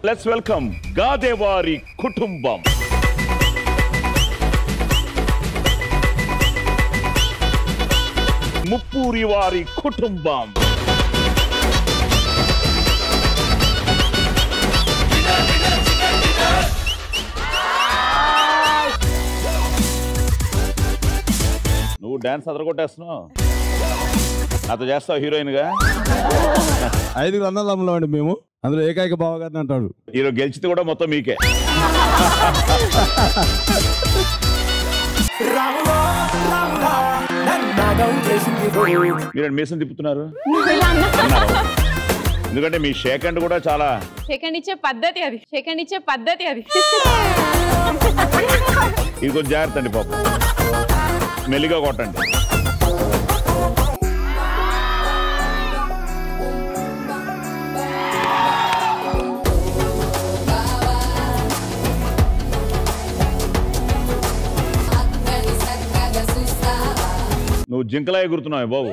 Let's welcome గాదేవారి కుటుంబం ముప్పూరి వారి కుటుంబం నువ్వు డాన్స్ అదరగొట్టేస్తున్నావు నాతో చేస్తావు హీరోయిన్ గా ఐదుగురు అన్నదమ్ములం అండి మేము అందులో ఏకైక బావగారిని అంటాడు హీరో గెలిచితే కూడా మొత్తం మీకే మీరు మీసం తిప్పుతున్నారు అన్నారు. ఎందుకంటే మీ షేక్ హ్యాండ్ కూడా చాలా సెకండ్ ఇచ్చే పద్ధతి అది సెకండ్ ఇచ్చే పద్ధతి అది ఇది కొంచెం జాగ్రత్త అండి పాపం మెల్లిగా కొట్టండి నువ్వు జింకలా ఎగురుతున్నావు బాబు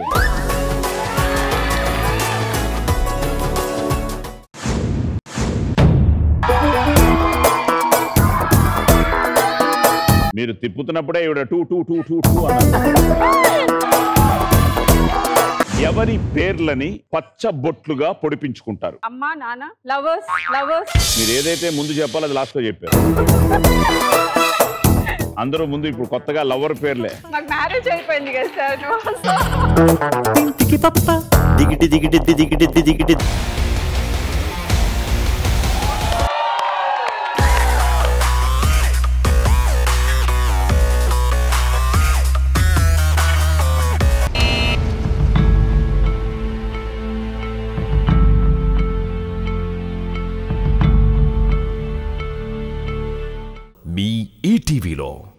మీరు తిప్పుతున్నప్పుడే ఇవిడ two two two two two అన్నారు ఎవరి పేర్లని పచ్చబొట్లుగా పొడిపించుకుంటారు అమ్మా నాన్న లవర్స్ లవర్స్ మీరు ఏదైతే ముందు చెప్పాలో అది లాస్ట్ లో చెప్పారు అందరూ ముందు ఇప్పుడు కొత్తగా లవర్ పేర్లే నాకు మ్యారేజ్ అయిపోయింది కదా సార్ ఇంటికి పప్ప దిగిటి దిగిటి దిగిటి దిగిటి మీ ఈటీవీలో